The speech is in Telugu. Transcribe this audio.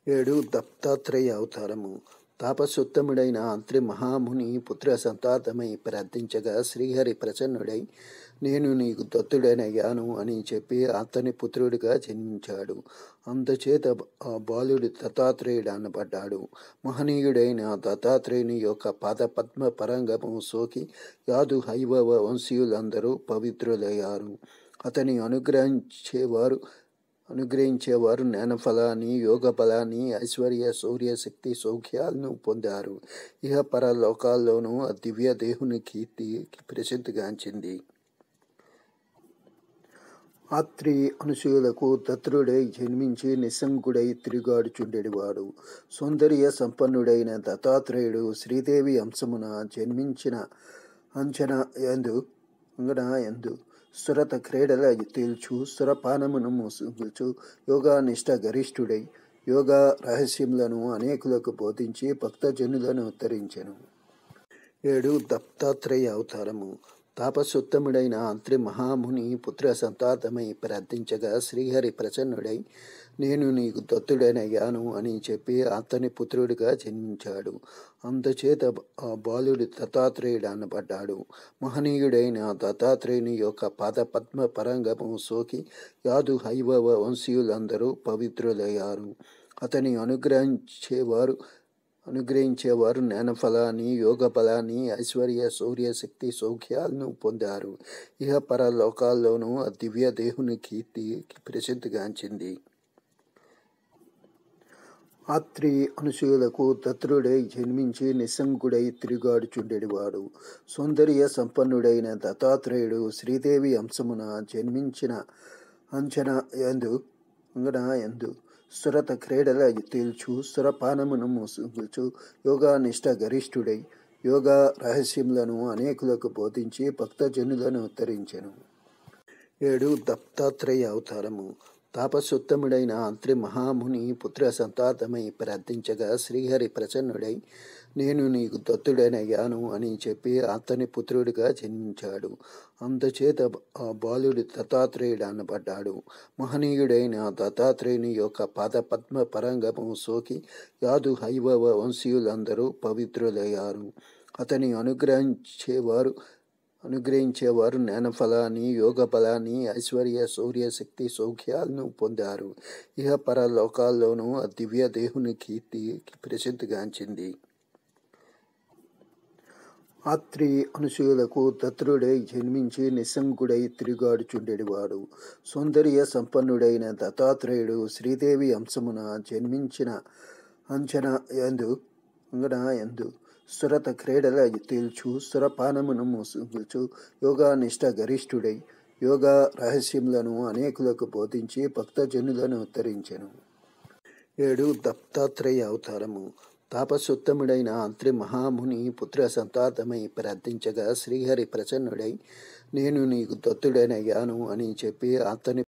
ఏడు దత్తాత్రేయ అవతారము తాపసోత్తముడైన అంత్రి మహాముని పుత్ర సంతాతమై ప్రార్థించగా శ్రీహరి ప్రసన్నుడై నేను నీకు దత్తుడనయ్యాను అని చెప్పి అతని పుత్రుడిగా జన్మించాడు అందుచేత ఆ బాలుడు దత్తాత్రేయుడు అనబడ్డాడు మహనీయుడైన దత్తాత్రేయుని యొక్క పాదపద్మ పరంగము సోకి యాదు హైవవ వంశీయులందరూ పవిత్రులయ్యారు అతని అనుగ్రహించేవారు అనుగ్రహించేవారు జ్ఞానఫలాన్ని యోగ బలాన్ని ఐశ్వర్య శౌర్యశక్తి సౌఖ్యాలను పొందారు ఇహ పరలోకాల్లోనూ ఆ దివ్య దేవుని కీర్తి ప్రసిద్ధిగాంచింది ఆత్రి అనసూయులకు దత్తుడై జన్మించి నిస్సంగుడై తిరుగాడుచుండెడివాడు సౌందర్య సంపన్నుడైన దత్తాత్రేయుడు శ్రీదేవి అంశమున జన్మించిన అంచన ఎందు అంగన ఎందు సురత క్రీడల తేల్చు సురపానమును మూసుగుల్చు యోగా నిష్ట గరిష్ఠుడై యోగా రహస్యములను అనేకులకు బోధించి భక్తజనులను ఉత్తరించెను ఏడు దత్తాత్రేయ అవతారము తాపసోత్తముడైన అంత్రి మహాముని పుత్ర సంతాతమై ప్రార్థించగా శ్రీహరి ప్రసన్నుడై నేను నీకు దత్తుడనయ్యాను అని చెప్పి అతని పుత్రుడిగా జన్మించాడు అందుచేత ఆ బాలుడు దత్తాత్రేయుడు అనబడ్డాడు మహనీయుడైన దత్తాత్రేయుని యొక్క పాదపద్మ పరంగము సోకి యాదు హైవవ వంశీయులందరూ పవిత్రులయ్యారు అతని అనుగ్రహించేవారు అనుగ్రహించేవారు జ్ఞానఫలాన్ని యోగ బలాన్ని ఐశ్వర్య శౌర్యశక్తి సౌఖ్యాలను పొందారు ఇహ పరలోకాల్లోనూ ఆ దివ్య దేవుని కీర్తి ప్రసిద్ధిగాంచింది ఆత్రి అనసూయులకు దత్తుడై జన్మించి నిస్సంగుడై తిరుగాడుచుండెడివాడు సౌందర్య సంపన్నుడైన దత్తాత్రేయుడు శ్రీదేవి అంశమున జన్మించిన అంచన ఎందు అంగన ఎందు సురత క్రీడల తేల్చు సురపానమును మూసుగుల్చు యోగా నిష్ట గరిష్ఠుడై యోగా రహస్యములను అనేకులకు బోధించి భక్తజనులను ఉత్తరించెను ఏడు దత్తాత్రేయ అవతారము తాపసోత్తముడైన అంత్రి మహాముని పుత్ర సంతాతమై ప్రార్థించగా శ్రీహరి ప్రసన్నుడై నేను నీకు దత్తుడనయ్యాను అని చెప్పి అతని పుత్రుడిగా జన్మించాడు అందుచేత ఆ బాలుడు దత్తాత్రేయుడు అనబడ్డాడు మహనీయుడైన దత్తాత్రేయుని యొక్క పాదపద్మ పరంగము సోకి యాదు హైవవ వంశీయులందరూ పవిత్రులయ్యారు అతని అనుగ్రహించేవారు అనుగ్రహించేవారు జ్ఞానఫలాన్ని యోగ బలాన్ని ఐశ్వర్య శౌర్యశక్తి సౌఖ్యాలను పొందారు ఇహ పరలోకాల్లోనూ ఆ దివ్య దేవుని కీర్తి ప్రసిద్ధిగాంచింది ఆత్రి అనసూయులకు దత్తుడై జన్మించి నిస్సంగుడై తిరుగాడుచుండెడివాడు సౌందర్య సంపన్నుడైన దత్తాత్రేయుడు శ్రీదేవి అంశమున జన్మించిన అంచన ఎందు అంగన ఎందు సురత క్రీడల తేల్చు సురపానమును మూసుగుల్చు యోగా నిష్ట గరిష్ఠుడై యోగా రహస్యములను అనేకులకు బోధించి భక్తజనులను ఉత్తరించెను ఏడు దత్తాత్రేయ అవతారము తాపసోత్తముడైన అంత్రి మహాముని పుత్ర సంతాతమై ప్రార్థించగా శ్రీహరి ప్రసన్నుడై నేను నీకు దత్తుడనయ్యాను అని చెప్పి అతని